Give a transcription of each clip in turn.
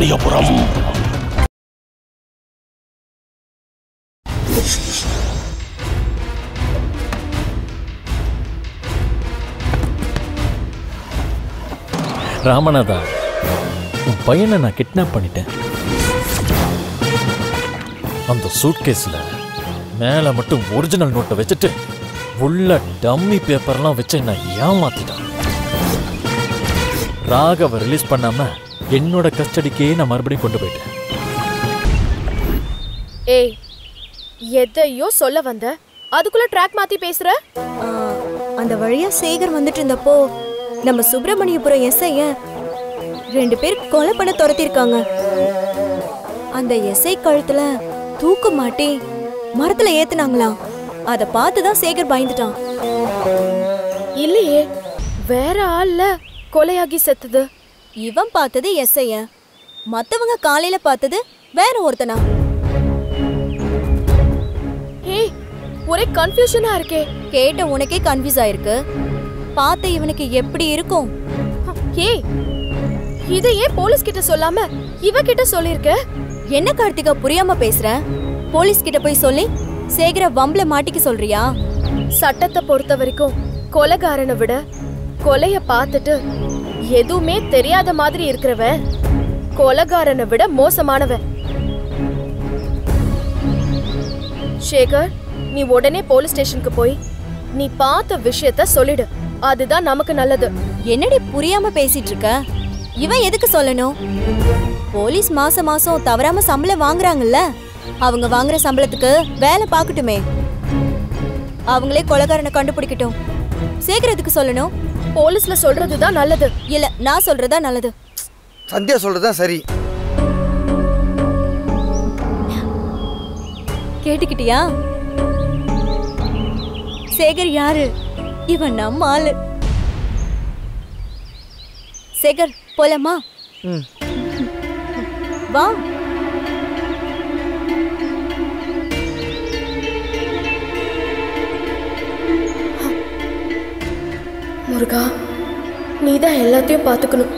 சுப்பிரமணியபுரம் ராமநாதா உன் பையனை நான் கிட்னாப் பண்ணிட்டேன் அந்த சூட்கேஸ்ல மேல மட்டும் ஒரிஜினல் நோட்டை வச்சுட்டு உள்ள டம்மி பேப்பர்லாம் வச்சு நான் ஏமாத்திட்டான் ராகவ ரிலீஸ் பண்ணாம என்னோட கஸ்டடிக்கே நான் மறுபடியும் கொண்டு போயிட்டேன் ஏய் எதையோ சொல்ல வந்த அதுக்குள்ள ட்ராக் மாத்தி பேசுற ஆ, அந்த வழியா சேகர் வந்துட்டு இருந்தப்போ நம்ம சுப்பிரமணியபுரம் எஸ்ஐய ரெண்டு பேர் கொலை பண்ண துரத்திருக்காங்க அந்த எஸ்ஐ கழுத்துல தூக்கு மாட்டி மரத்துல ஏத்துனாங்களாம் அத பார்த்துதான் சேகர் பயந்துட்டான் இல்லையே வேற ஆள்ல கொலையாகி செத்துது இவன் பார்த்தது எஸ்ஐய மத்தவங்க காலையில பார்த்தது வேற ஒருத்தனா ஏய் ஒரே கன்ஃபியூஷனா இருக்கே கேட்ட உனக்கே கன்ஃபியூஸ் ஆயிருக்கு பார்த்த இவனுக்கு எப்படி இருக்கும் ஏய் இதை ஏன் போலீஸ் கிட்ட சொல்லாம இவ கிட்ட சொல்லிருக்க என்ன கார்த்திகா புரியாம பேசுற போலீஸ் கிட்ட போய் சொல்லி சேகர வம்பல மாட்டிக்க சொல்றியா சட்டத்தை பொறுத்த வரைக்கும் கொலைகாரனை விட கொலைய பார்த்துட்டு எதுவுமே தெரியாத மாதிரி இருக்கிறவன் கொலைகாரனை விட மோசமானவன் சேகர் நீ உடனே போலீஸ் ஸ்டேஷனுக்கு போய் நீ பார்த்த விஷயத்த சொல்லிடு அதுதான் நமக்கு நல்லது என்னடி புரியாம பேசிட்டு இருக்க இவன் எதுக்கு சொல்லணும் போலீஸ் மாசம் மாசம் தவறாம சம்பளம் வாங்குறாங்கல்ல அவங்க வாங்குற சம்பளத்துக்கு வேலை பார்க்கட்டுமே அவங்களே கொலைகாரனை கண்டுபிடிக்கட்டும் சேகரத்துக்கு சொல்லணும் போலீஸ்ல சொல்றதுதான் நல்லது இல்ல நான் சொல்றதா நல்லது சந்தியா சொல்றதுதான் சரி கேட்டுக்கிட்டியா சேகர் யாரு இவன் நம்ம ஆளு சேகர் போலாமா ம் வா முருகா நீ தான் எல்லாத்தையும் பார்த்துக்கணும்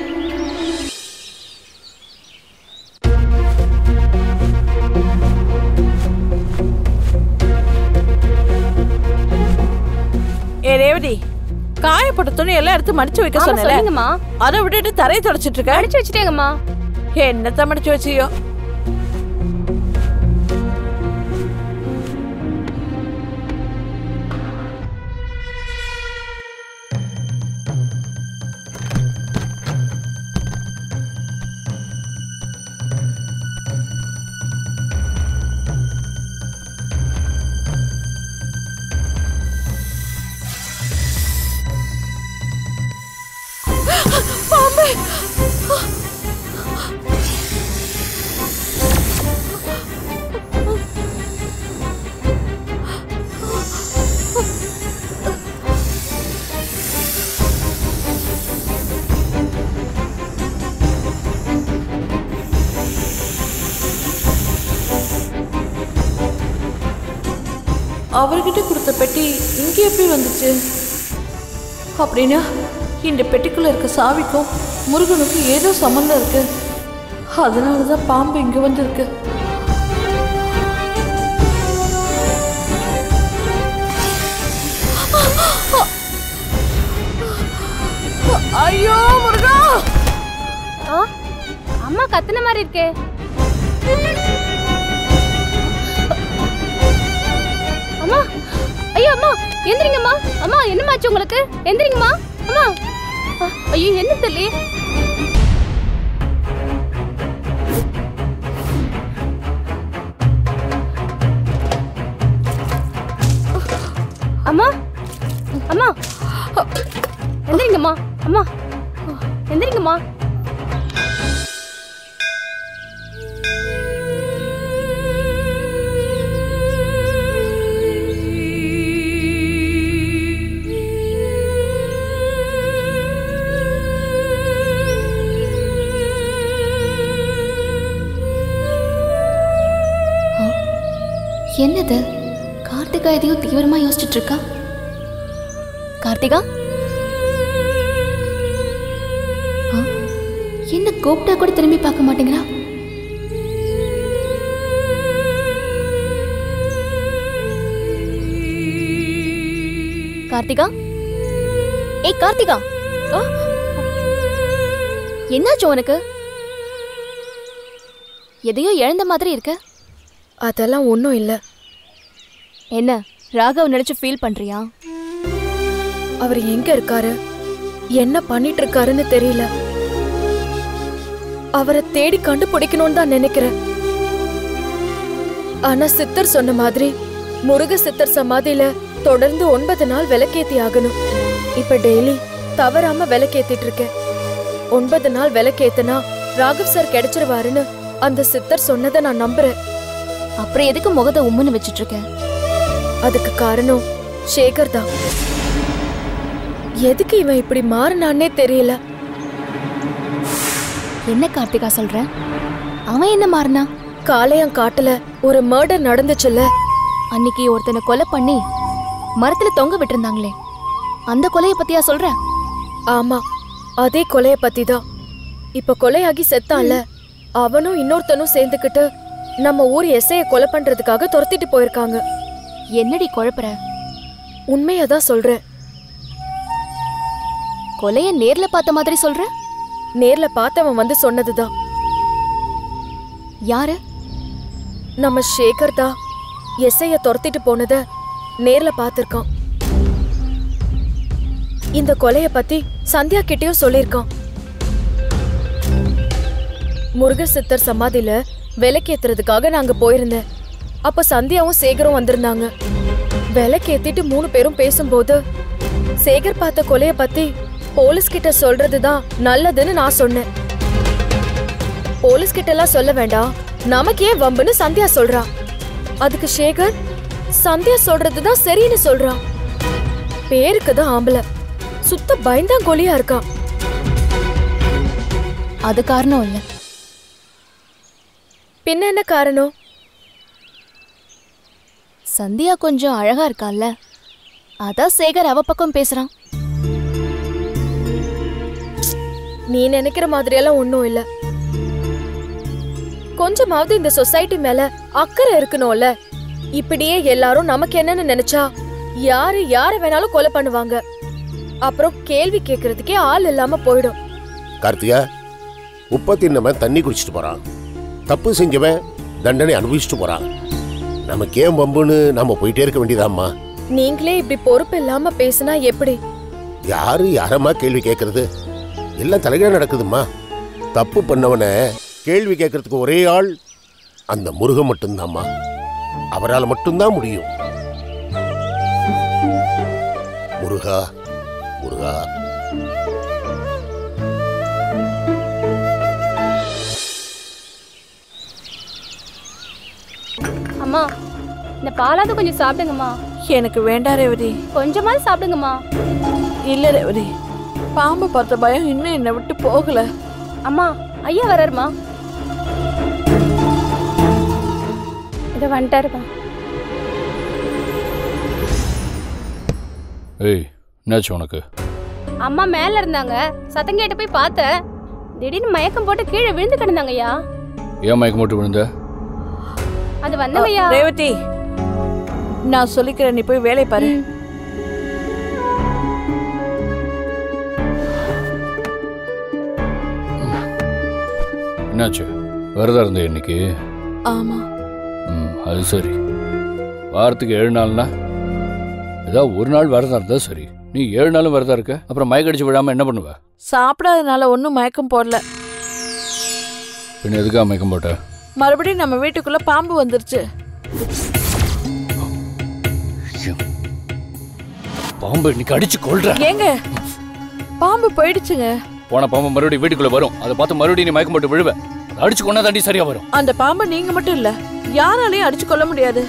ஏ ரேவதி காயப்பட்ட துணி எல்லாம் எடுத்து மடிச்சு வைக்க சொன்னல சொல்லுங்கம்மா அதை விட்டுட்டு தரையை தொடச்சிட்டு இருக்க அடிச்சு வச்சுட்டேங்கம்மா என்னத்த மடிச்சு வச்சியோ அவர்கிட்ட கொடுத்த பெட்டி இங்க எப்படி வந்துச்சு அப்படின்னா இந்த பெட்டிக்குள்ள இருக்க சாவிக்கும் முருகனுக்கும் ஏதோ சம்மந்தம் இருக்கு அதனால தான் பாம்பு இங்க வந்திருக்கு ஐயோ முருகா ஆ அம்மா கத்துன மாதிரி இருக்கே அம்மா ஐயோ அம்மா எந்திரிங்கம்மா அம்மா என்னமாச்சு உங்களுக்கு எந்திரிங்கம்மா அம்மா அ, ஐயோ என்ன தள்ளி அம்மா அம்மா எந்திரிங்கம்மா அம்மா எந்திரிங்கம்மா என்னது கார்த்திகா எதையோ தீவிரமா யோசிச்சுட்டு இருக்கா கார்த்திகா என்ன கூப்பிட்டா கூட திரும்பி பார்க்க மாட்டேங்கிறா கார்த்திகா ஏய் கார்த்திகா ஆ? என்னாச்சு உனக்கு எதையோ இழந்த மாதிரி இருக்க அதெல்லாம் ஒன்றும் இல்லை என்ன ராகவ் நினைச்சு ஃபீல் பண்றியா அவர் எங்க இருக்காரு என்ன பண்ணிட்டு இருக்காருன்னு தெரியல அவரை தேடி கண்டுபிடிக்கணும்னு தான் நினைக்கிறேன் ஆனா சித்தர் சொன்ன மாதிரி முருக சித்தர் சமாதியில தொடர்ந்து ஒன்பது நாள் விளக்கேத்தி ஆகணும் இப்ப டெய்லி தவறாம விளக்கேத்திட்டு இருக்கேன் ஒன்பது நாள் விளக்கேத்துனா ராகவ் சார் கிடைச்சிருவாருன்னு அந்த சித்தர் சொன்னதை நான் நம்புறேன் அப்புறம் எதுக்கு முகத்தை உம்முன்னு வச்சிட்டு இருக்க அதுக்கு காரணம் சேகர் தான் எதுக்கு இவன் இப்படி மாறினான்னே தெரியல என்ன கார்த்திகா சொல்ற அவன் என்ன மாறினா காளையம் காட்டுல ஒரு மர்டர் நடந்துச்சுல்ல அன்னைக்கு ஒருத்தனை கொலை பண்ணி மரத்துல தொங்க விட்டிருந்தாங்களே அந்த கொலைய பத்தியா சொல்ற ஆமா அதே கொலைய பத்தி தான் இப்ப கொலையாகி செத்தான்ல அவனும் இன்னொருத்தனும் சேர்ந்துக்கிட்டு நம்ம ஊர் எஸ்ஐய கொலை பண்றதுக்காக துரத்திட்டு போயிருக்காங்க என்னடி குழப்புற உண்மையதான் சொல்றேன் கொலைய நேர்ல பார்த்த மாதிரி சொல்ற நேர்ல பார்த்தவன் வந்து சொன்னதுதான் யாரு நம்ம சேகர் தான் எஸ்ஐய துரத்திட்டு போனத நேர்ல பார்த்திருக்கான் இந்த கொலைய பத்தி சந்தியா கிட்டயும் சொல்லியிருக்கான் முருகர் சித்தர் சமாதியில விளக்கேத்துறதுக்காக நாங்க போயிருந்தேன் அப்ப சந்தியாவும் சேகரும் வந்திருந்தாங்க விளக்கேத்திட்டு மூணு பேரும் பேசும்போது சேகர் பார்த்த கொலைய பத்தி போலீஸ் கிட்ட சொல்றதுதான் நல்லதுன்னு நான் சொன்னேன் போலீஸ் கிட்ட எல்லாம் சொல்ல வேண்டாம் நமக்கு ஏன் வம்புன்னு சந்தியா சொல்றா அதுக்கு சேகர் சந்தியா சொல்றதுதான் சரின்னு சொல்றான் பேருக்கு தான் ஆம்பளை சுத்த பயந்தாங்கோலியா இருக்கான் அது காரணம் இல்ல பின்ன என்ன காரணம் சந்தியா கொஞ்சம் அழகா இருக்கால்ல அதான் சேகர் அவ பக்கம் பேசுறான் நீ நினைக்கிற மாதிரியெல்லாம் ஒன்றும் இல்ல கொஞ்சமாவது இந்த சொசைட்டி மேல அக்கறை இருக்கணும்ல இப்படியே எல்லாரும் நமக்கு என்னன்னு நினைச்சா யாரு யார வேணாலும் கொலை பண்ணுவாங்க அப்புறம் கேள்வி கேட்கறதுக்கே ஆள் இல்லாம போயிடும் கார்த்திகா உப்பை தின்னவன் தண்ணி குடிச்சிட்டு போறான் தப்பு செஞ்சவன் தண்டனை அனுபவிச்சுட்டு போறான் நமக்கு ஏன் பம்புன்னு நாம போயிட்டே இருக்க வேண்டியதாம்மா நீங்களே இப்படி பொறுப்பு இல்லாம பேசினா எப்படி யாரு யாரம்மா கேள்வி கேட்கறது எல்லாம் தலைகீழ நடக்குதும்மா தப்பு பண்ணவனை கேள்வி கேட்கறதுக்கு ஒரே ஆள் அந்த முருகன் மட்டும்தாம்மா அவரால் மட்டும்தான் முடியும் முருகா முருகா அம்மா இந்த பாலாவது கொஞ்சம் சாப்பிடுங்கம்மா எனக்கு வேண்டாம் ரேவதி கொஞ்சமாவது சாப்பிடுங்கம்மா இல்ல ரேவதி பாம்பு பார்த்த பயம் இன்னும் என்னை விட்டு போகல அம்மா ஐயா வராருமா இதை வந்துட்டாருமா ஏய் என்னாச்சு உனக்கு அம்மா மேல இருந்தாங்க சத்தம் கேட்டு போய் பார்த்தேன் திடீர்னு மயக்கம் போட்டு கீழே விழுந்து கிடந்தாங்க ஐயா ஏன் மயக்கம் போட்டு விழுந்த அது வந்தவையா ரேவதி நான் சொல்லிக்கிறேன் நீ போய் வேலை பாரு என்னாச்சு விரதம் இருந்த இன்னைக்கு ஆமா ம் அது சரி வாரத்துக்கு ஏழு நாள்னா ஏதாவது ஒரு நாள் விரதம் இருந்தா சரி நீ ஏழு நாளும் விரதம் இருக்க அப்புறம் மயக்கடிச்சு விழாம என்ன பண்ணுவ சாப்பிடாதனால ஒன்றும் மயக்கம் போடல பின்ன எதுக்காக மயக்கம் போட்ட மறுபடியும் நம்ம வீட்டுக்குள்ள பாம்பு வந்துருச்சு பாம்பு இன்னைக்கு அடிச்சு கொள்ற ஏங்க பாம்பு போயிடுச்சுங்க போன பாம்பு மறுபடியும் வீட்டுக்குள்ள வரும் அதை பார்த்து மறுபடியும் நீ மயக்கம் போட்டு விழுவ அதை அடிச்சு கொண்டா தாண்டி சரியா வரும் அந்த பாம்பை நீங்க மட்டும் இல்ல யாராலையும் அடிச்சு கொள்ள முடியாது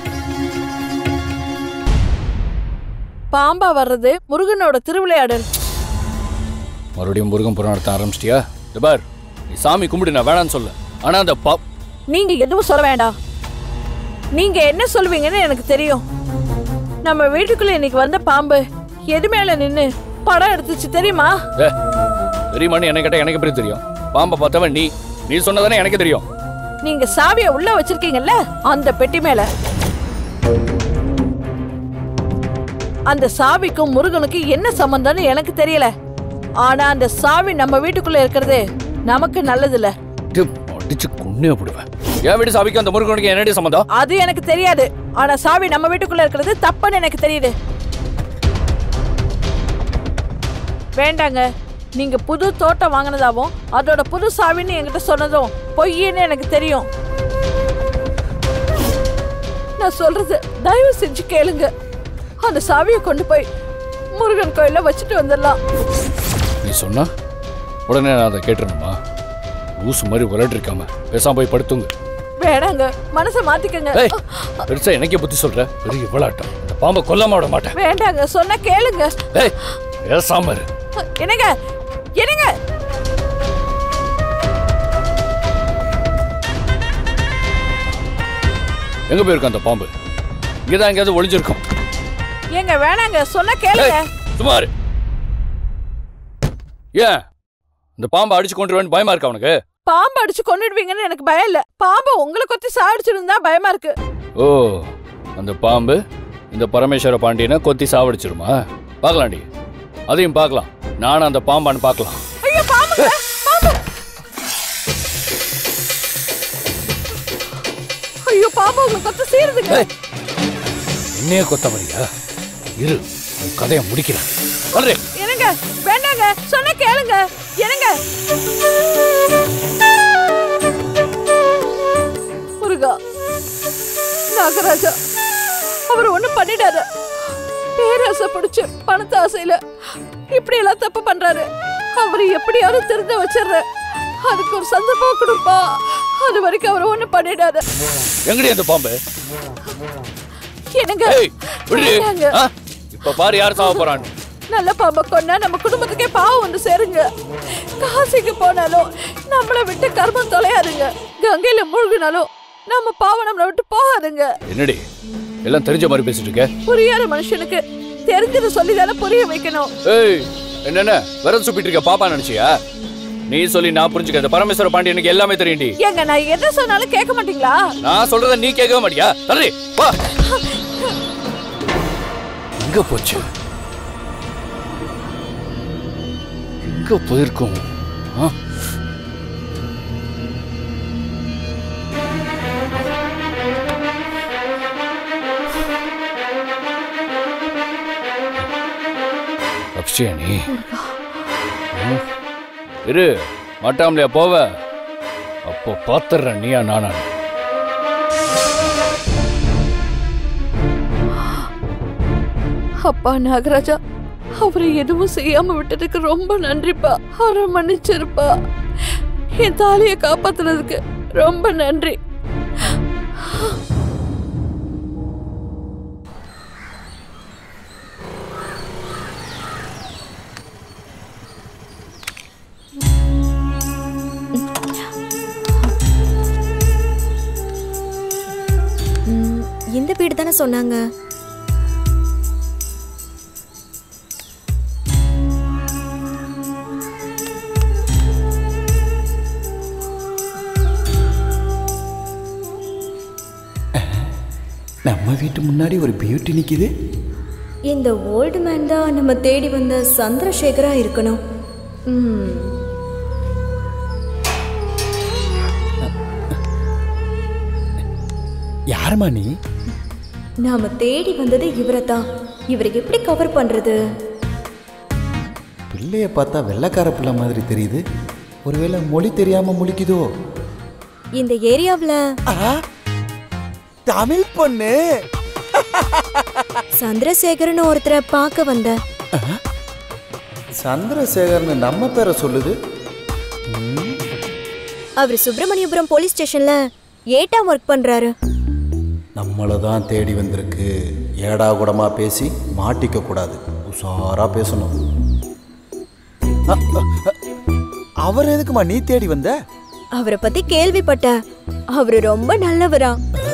பாம்பா வர்றது முருகனோட திருவிளையாடல் மறுபடியும் முருகன் புராணத்தை ஆரம்பிச்சிட்டியா இந்த பார் நீ சாமி கும்பிடு நான் வேணான்னு சொல்ல ஆனா அந்த பா நீங்க எதுவும் சொல்ல வேண்டாம் நீங்க என்ன சொல்வீங்கன்னு எனக்கு தெரியும் நம்ம வீட்டுக்குள்ள இன்னைக்கு வந்த பாம்பு எது மேல நின்னு படம் எடுத்துச்சு தெரியுமா ஏ, தெரியுமான்னு என்ன கேட்டா எனக்கு எப்படி தெரியும் பாம்பை பார்த்தவன் நீ நீ சொன்னதானே எனக்கு தெரியும் நீங்க சாவியை உள்ள வச்சிருக்கீங்கல்ல அந்த பெட்டி மேல அந்த சாவிக்கும் முருகனுக்கும் என்ன சம்பந்தம்னு எனக்கு தெரியல ஆனா அந்த சாவி நம்ம வீட்டுக்குள்ள இருக்கிறது நமக்கு நல்லது இல்ல டு, அடிச்சு கொன்னே போடுவேன் என் வீடு சாவிக்கு அந்த முருகனுக்கு என்னடி சம்மந்தம் அது எனக்கு தெரியாது ஆனா சாவி நம்ம வீட்டுக்குள்ள இருக்கிறது தப்புன்னு எனக்கு தெரியுது வேண்டாங்க நீங்க புது தோட்டம் வாங்கினதாவும் அதோட புது சாவின்னு என்கிட்ட சொன்னதும் பொய்ன்னு எனக்கு தெரியும் நான் சொல்றது தயவு செஞ்சு கேளுங்க அந்த சாவியை கொண்டு போய் முருகன் கோயில்ல வச்சுட்டு வந்துடலாம் நீ சொன்னா உடனே நான் அதை கேட்டுறணுமா லூசு மாதிரி விளையாட்டு பேசாம போய் படுத்துங்க வேணாங்க மனசை மாத்திக்கங்க ஏய் பெருசா எனக்கே புத்தி சொல்ற பெரிய விளையாட்டம் இந்த பாம்பை கொல்லாம விட மாட்டேன் வேண்டாங்க சொன்னா கேளுங்க ஏய் பேசாம இரு என்னங்க என்னங்க எங்க போயிருக்கும் அந்த பாம்பு இங்கதான் எங்கேயாவது ஒளிஞ்சிருக்கும் ஏங்க வேணாங்க சொன்னா கேளுங்க ஏய், சும்மா இரு ஏன் இந்த பாம்பை அடிச்சு கொண்டுருவேன்னு பயமா இருக்கா உனக்கு பாம்பு அடிச்சு கொன்னுடுவீங்கன்னு எனக்கு பயம் இல்ல பாம்பு உங்களை கொத்தி சாடிச்சிருந்தா பயமா இருக்கு ஓ அந்த பாம்பு இந்த பரமேஸ்வர பாண்டியனை கொத்தி சாவடிச்சிருமா பார்க்கலாம்டி அதையும் பார்க்கலாம் நானும் அந்த பாம்பான்னு பார்க்கலாம் ஐயோ பாம்புங்க பாம்பு ஐயோ பாம்பு உங்களை கொத்த சீருதுங்க ஏய், என்னையே கொத்த வரியா இரு உன் கதையை முடிக்கிறேன் வர்றேன் என்னங்க வேண்டாங்க சொன்னா கேளுங்க என்னங்க முருகா நாகராஜா அவர் ஒண்ணும் பண்ணிடாத பேராசை பிடிச்சு பணத்தை ஆசையில இப்படி எல்லாம் தப்பு பண்றாரு அவர் எப்படியாவது திருந்த வச்சிடுற அதுக்கு ஒரு சந்தர்ப்பம் கொடுப்பா அது வரைக்கும் அவர் ஒண்ணும் பண்ணிடாத எங்கடி அந்த பாம்பு என்னங்க ஏய் விடு வேண்டாங்க. ஆ? இப்ப பாரு யார் சாவ போறான்னு நல்ல பாம்பை கொன்னா நம்ம குடும்பத்துக்கே பாவம் வந்து சேருங்க காசிக்கு போனாலும் நம்மளை விட்டு கர்மம் தொலையாதுங்க கங்கையில மூழ்கினாலும் நம்ம பாவம் நம்மளை விட்டு போகாதுங்க என்னடி எல்லாம் தெரிஞ்ச மாதிரி பேசிட்டு இருக்க புரியாத மனுஷனுக்கு தெரிஞ்சதை சொல்லி தானே புரிய வைக்கணும் ஏய் என்னென்ன விரல் சுப்பிட்டு இருக்க பாப்பா நினைச்சியா நீ சொல்லி நான் புரிஞ்சுக்க இந்த பரமேஸ்வர பாண்டியனுக்கு எல்லாமே தெரியும்டி ஏங்க நான் எதை சொன்னாலும் கேட்க மாட்டீங்களா நான் சொல்றத நீ கேட்கவே மாட்டியா தள்ளி வா எங்க போச்சு எங்க போயிருக்கோம் ஆ? தப்பிச்சியா நீ ம். இரு மாட்டாமலையா போவ அப்போ பாத்துறேன் நீயா நானா அப்பா நாகராஜா அவரை எதுவும் செய்யாம விட்டதுக்கு ரொம்ப நன்றிப்பா அவரை மன்னிச்சிருப்பா என் தாலியை காப்பாத்துனதுக்கு ரொம்ப நன்றி ம், இந்த வீடு தானே சொன்னாங்க நம்ம வீட்டு முன்னாடி ஒரு பியூட்டி நிக்குது இந்த ஓல்டு மேன் தான் நம்ம தேடி வந்த சந்திரசேகரா இருக்கணும் ம், யாரும்மா நீ நாம தேடி வந்தது இவரை தான் இவரை எப்படி கவர் பண்றது பிள்ளைய பார்த்தா வெள்ளைக்கார பிள்ளை மாதிரி தெரியுது ஒருவேளை மொழி தெரியாம முழிக்குதோ இந்த ஏரியாவுல தமிழ் பொண்ணு சந்திரசேகர்னு ஒருத்தரை பார்க்க வந்த சந்திரசேகர்னு நம்ம பேரை சொல்லுது அவர் சுப்பிரமணியபுரம் போலீஸ் ஸ்டேஷன்ல ஏட்டா ஒர்க் பண்றாரு நம்மளை தான் தேடி வந்திருக்கு ஏடா கூடமா பேசி மாட்டிக்க கூடாது உஷாரா பேசணும் அ, அ, அ, அவர் எதுக்குமா நீ தேடி வந்த அவரை பத்தி கேள்விப்பட்ட அவரு ரொம்ப நல்லவரா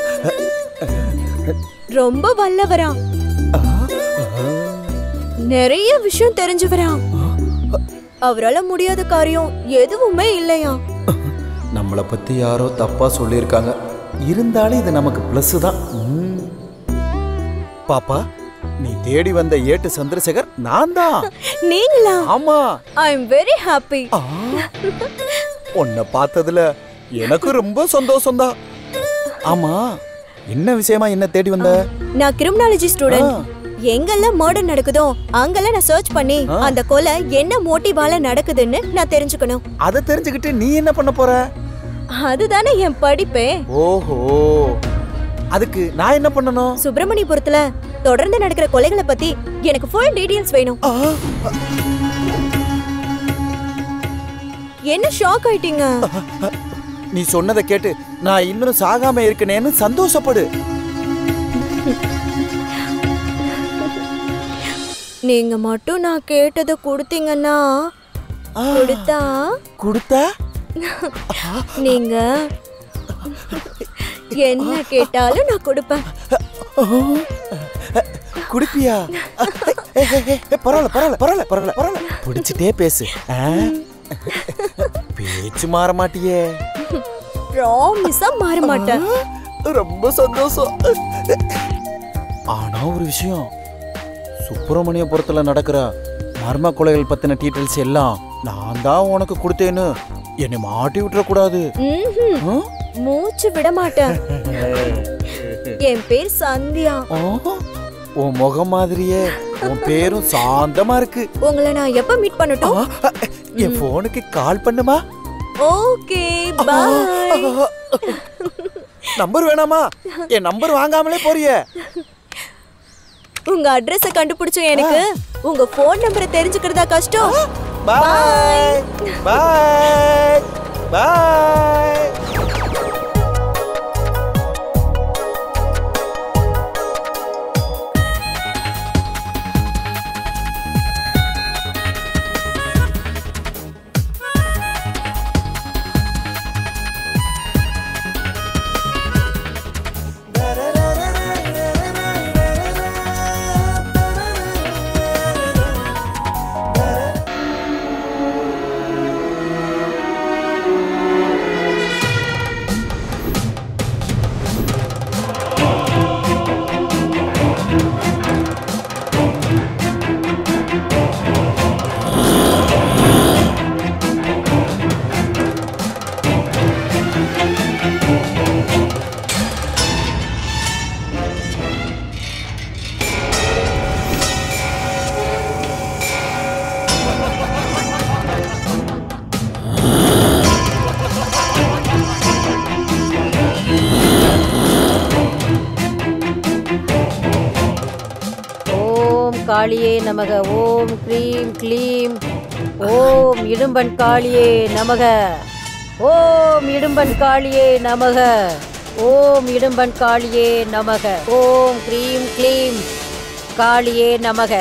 ரொம்ப வல்லவரா நிறைய விஷயம் தெரிஞ்சவரா அவரால முடியாத காரியம் எதுவுமே இல்லையா நம்மளை பத்தி யாரோ தப்பா சொல்லியிருக்காங்க இருந்தாலும் இது நமக்கு பிளஸ் தான் ம். பாப்பா நீ தேடி வந்த ஏட்டு சந்திரசேகர் நான் தான் நீங்களா ஆமா ஐ எம் வெரி ஹாப்பி ஆ, உன்னை பார்த்ததுல எனக்கு ரொம்ப சந்தோஷம்தான் ஆமா என்ன விஷயமா என்ன தேடி வந்த நான் கிரிமினாலஜி ஸ்டூடெண்ட் எங்கெல்லாம் மர்டர் நடக்குதோ அங்கெல்லாம் நான் சர்ச் பண்ணி அந்த கொலை என்ன மோட்டிவால நடக்குதுன்னு நான் தெரிஞ்சுக்கணும் அதை தெரிஞ்சுக்கிட்டு நீ என்ன பண்ண போற அதுதானே என் படிப்பே ஓஹோ அதுக்கு நான் என்ன பண்ணணும் சுப்பிரமணியபுரத்துல தொடர்ந்து நடக்கிற கொலைகளை பத்தி எனக்கு ஃபுல் டீடைல்ஸ் வேணும் ஆ, என்ன ஷாக் ஆயிட்டீங்க நீ சொன்னதை கேட்டு நான் இன்னும் சாகாம இருக்கனேன்னு சந்தோஷப்படு நீங்க மட்டும் நான் கேட்டதை கொடுத்தீங்கன்னா ஆ, கொடுத்தா கொடுத்தா நீங்க என்ன கேட்டாலும் நான் கொடுப்பேன் குடிப்பியா ஏ, ஏ, ஏ, ஏ, பரவாயில்ல பரவாயில்ல பரவாயில்ல பரவாயில்ல பரவாயில்ல பிடிச்சிட்டே பேசு ஆ? பேச்சு மாற மாட்டியே ப்ராமிஸா மாற மாட்டேன் ரொம்ப சந்தோஷம் ஆனா ஒரு விஷயம் சுப்பிரமணியபுரத்துல நடக்கிற மர்ம கொலைகள் பத்தின டீட்டெயில்ஸ் எல்லாம் நான் தான் உனக்கு கொடுத்தேன்னு என்னை மாட்டி விட்டுறக்கூடாது ம்ஹும். ஆ? மூச்சு விட மாட்டேன் என் பேர் சந்தியா ஆ? உன் முகம் மாதிரியே உன் பேரும் சாந்தமா இருக்கு உங்களை நான் எப்ப மீட் பண்ணட்டும் ஆ, என் போனுக்கு கால் பண்ணுமா ஓகே பாய் நம்பர் வேணாமா என் நம்பர் வாங்காமலே போறியே உங்க அட்ரஸ கண்டுபிடிச்ச எனக்கு உங்க ஃபோன் நம்பரை தெரிஞ்சுக்கிறதா கஷ்டம் பாய் பாய் பாய் ஓம் காளியே நமக ஓம் க்ரீம் க்ளீம் ஓம் இடும்பன் காளியே நமக ஓம் இடும்பன் காளியே நமக ஓம் இடும்பன் காளியே நமக ஓம் க்ரீம் க்ளீம் காளியே நமக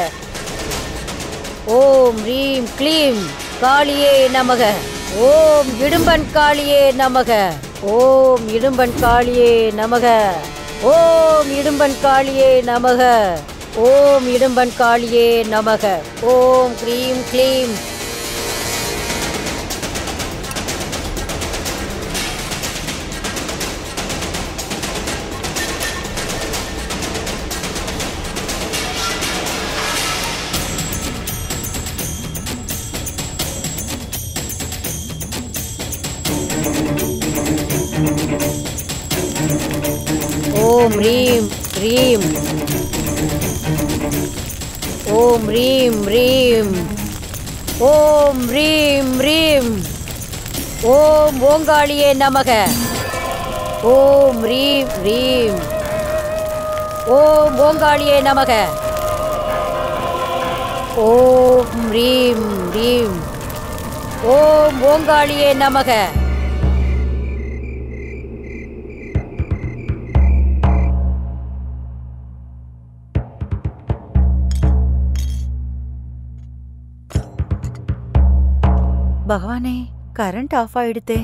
ஓம் ரீம் க்ளீம் காளியே நமக ஓம் இடும்பன் காளியே நமக ஓம் இடும்பன் காளியே நமக ஓம் இடும்பன் காளியே நமக ஓம் இடும்பன் காளியே நமக ஓம் க்ரீம் க்ளீம் ஓம் ரீம் ரீம் ஓம் ரீம் ரீம் ஓம் ரீம் ரீம் ஓம் ஓங்காளியே நமக ஓம் ரீம் ரீம் ஓம் ஓங்காளியே நமக ஓம் ரீம் ரீம் ஓம் ஓங்காளியே நமக பகவானே கரண்ட் ஆஃப் ஆயிடுத்தே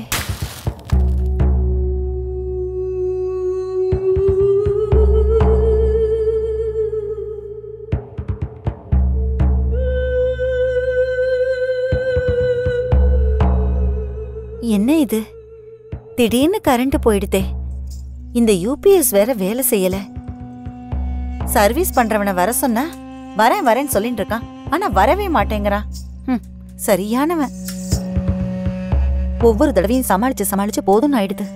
இது திடீர்னு கரண்ட் போயிடுதே இந்த யூபிஎஸ் வேற வேலை செய்யல சர்வீஸ் பண்றவனை வர சொன்னா வரேன் வரேன்னு சொல்லிட்டு இருக்கான் ஆனா வரவே மாட்டேங்கிறான் ம், சரியானவன் ஒவ்வொரு தடவையும் சமாளிச்சு சமாளிச்சு போதும்னு ஆயிடுது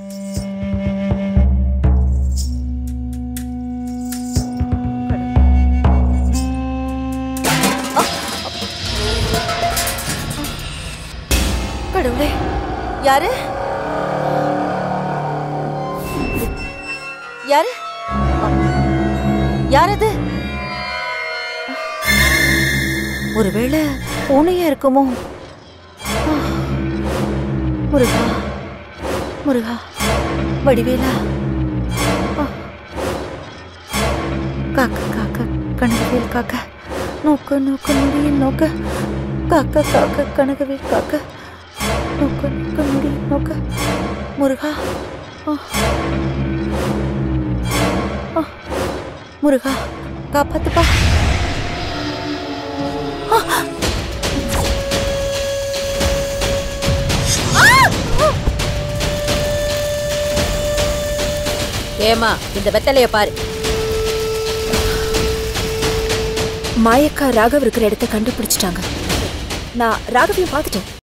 கடவுளே யாரு யாரு யார் அது ஒருவேளை பூனையா இருக்குமோ ஆ. முருகா முருகா வடிவேலா ஆ. காக்க காக்க கனகவேல் காக்க நோக்க நோக்க முடியும் நோக்க காக்க காக்க கனகவேல் காக்க நோக்க நோக்க முடியும் நோக்க முருகா ஆ. ஆ. முருகா காப்பாத்துப்பா ஏமா இந்த வெத்தலைய பாரு மாயக்கா ராகவ் இருக்கிற இடத்த கண்டுபிடிச்சிட்டாங்க நான் ராகவையும் பார்த்துட்டேன்